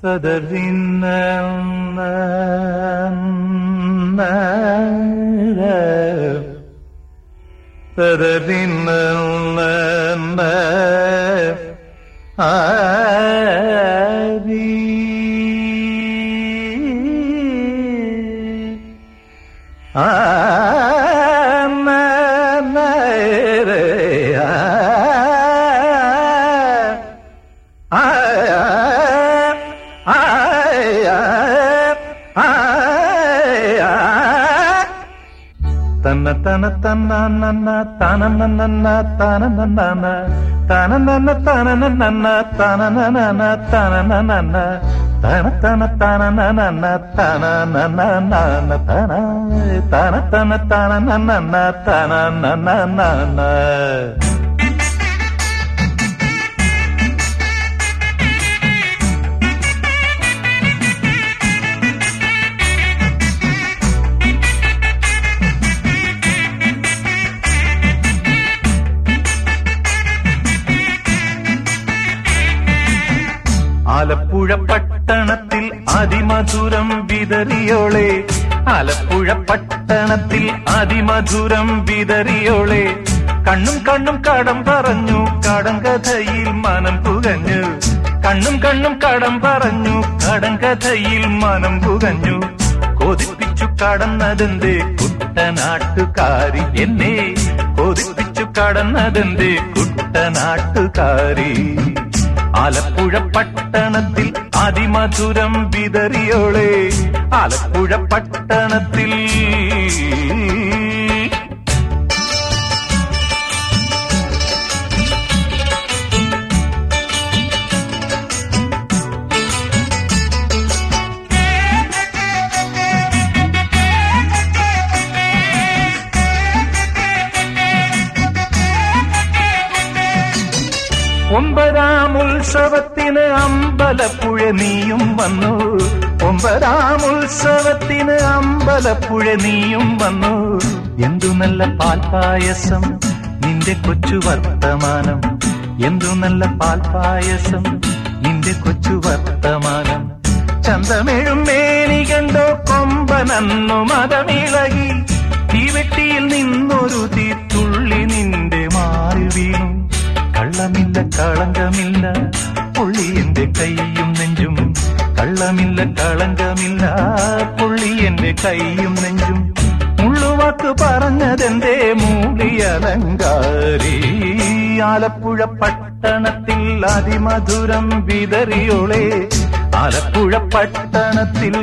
തദറിന്ന തദറിന്ന ആരി ആ തന്ന തന തന്ന നന്ന തന നന്ന തന നന്ന തന നന്ന തന നന്ന തന നന്ന തന നന്ന തന തന തന നന്ന തന നന്ന തന തന തന തന നന്ന തന നന്ന ആലപ്പുഴ പട്ടണത്തിൽ അതിമധുരം വിതറിയോളെ ആലപ്പുഴ പട്ടണത്തിൽ അതിമധുരം വിതറിയോളെ കണ്ണും കണ്ണും കടം പറഞ്ഞു കടം കഥയിൽ മനം പുകഞ്ഞു കണ്ണും കണ്ണും കടം പറഞ്ഞു കടം കഥയിൽ മനം പുകഞ്ഞു കൊതിപ്പിച്ചു കടന്നതെന്തേ കുട്ടനാട്ടുകാരി എന്നെ കൊതിപ്പിച്ചു കടന്നതെന്തേ കുട്ടനാട്ടുകാരി ആലപ്പുഴ പട്ടണത്തിൽ അതിമധുരം വിതറിയോളെ ആലപ്പുഴ പട്ടണത്തിൽ ഒമ്പതാം ഉത്സവത്തിന് അമ്പലപ്പുഴ നീയും വന്നു ഒമ്പതാം ഉത്സവത്തിന് അമ്പലപ്പുഴ നീയും വന്നു എന്തു നല്ല പാൽപായസം നിന്റെ കൊച്ചു വർത്തമാനം എന്തു നല്ല പാൽപായസം നിന്റെ കൊച്ചു വർത്തമാനം ചന്തമെഴും മേനി കണ്ടോ കൊമ്പനന്നു മതമിളകി തീവെട്ടിയിൽ നിന്നൊരു തീത്തുള്ളി നിന്റെ മാറി വീണു കള്ളമില്ല കളങ്കമില്ല പുള്ളി എന്റെ കൈയും നെഞ്ചും കള്ളമില്ല കളങ്കമില്ല പുള്ളി എന്റെ കൈയും നെഞ്ചും മുള്ളുവാക്ക് പറഞ്ഞതെന്റെ മൂളിയലങ്കാരി ആലപ്പുഴ പട്ടണത്തിൽ അതിമധുരം വിതറിയോളെ ആലപ്പുഴ പട്ടണത്തിൽ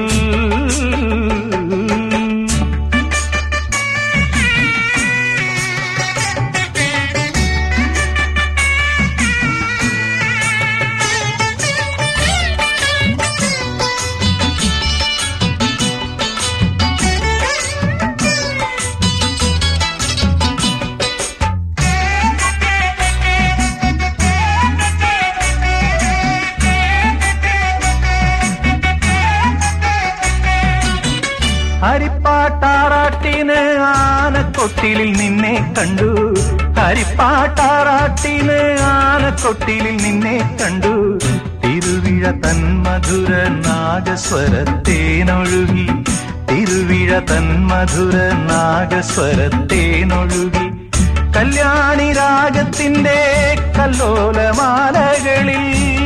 ഹരിപ്പാട്ടാറാട്ടിന് ആനക്കൊട്ടിലിൽ നിന്നെ കണ്ടു ഹരിപ്പാട്ടാറാട്ടിന് ആനക്കൊട്ടിലിൽ നിന്നെ കണ്ടു തിരുവിഴ തന്മധുര നാഗസ്വരത്തേനൊഴുകി തിരുവിഴ തന്മധുര നാഗസ്വരത്തേനൊഴുകി കല്യാണി രാഗത്തിന്റെ കല്ലോലമാലകളിൽ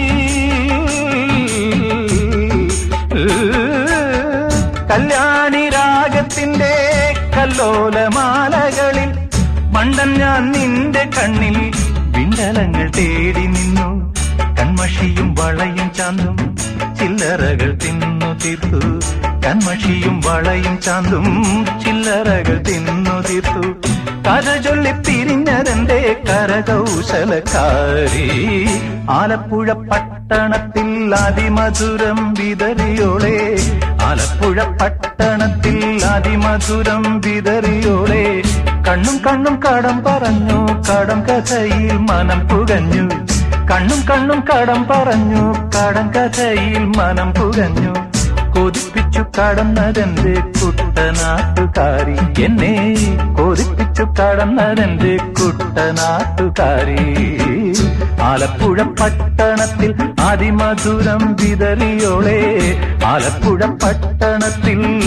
കല്യാണി രാഗത്തിന്റെ കല്ലോലമാലകളിൽ മണ്ടൻ ഞാൻ നിന്റെ കണ്ണിൽ വിണ്ടലങ്ങൾ തേടി നിന്നു കൺമഷിയും വളയും ചാന്തും ചില്ലറകൾ തിന്നു തീർത്തു കൺമഷിയും വളയും ചാന്തും ചില്ലറകൾ തിന്നു തീർത്തു കഥ ചൊല്ലി പിരിഞ്ഞതെന്റെ കരകൗശലക്കാരി ആലപ്പുഴ പട്ടണത്തിൽ അതിമധുരം വിതറിയോളെ ആലപ്പുഴ പട്ടണത്തിൽ അതിമധുരം വിതറിയോളെ കണ്ണും കണ്ണും കടം പറഞ്ഞു കടം കഥയിൽ മനം പുകഞ്ഞു കണ്ണും കണ്ണും കടം പറഞ്ഞു കടം കഥയിൽ മനം പുകഞ്ഞു കൊതിപ്പിച്ചു കടന്നതെന്റെ കുട്ടനാട്ടുകാരി എന്നെ കൊതിപ്പിച്ചു കടന്നതെന്റെ കുട്ടനാട്ടുകാരി ആലപ്പുഴ പട്ടണത്തിൽ അതിമധുരം വിതറിയോളെ ആലപ്പുഴ പട്ടണത്തിൽ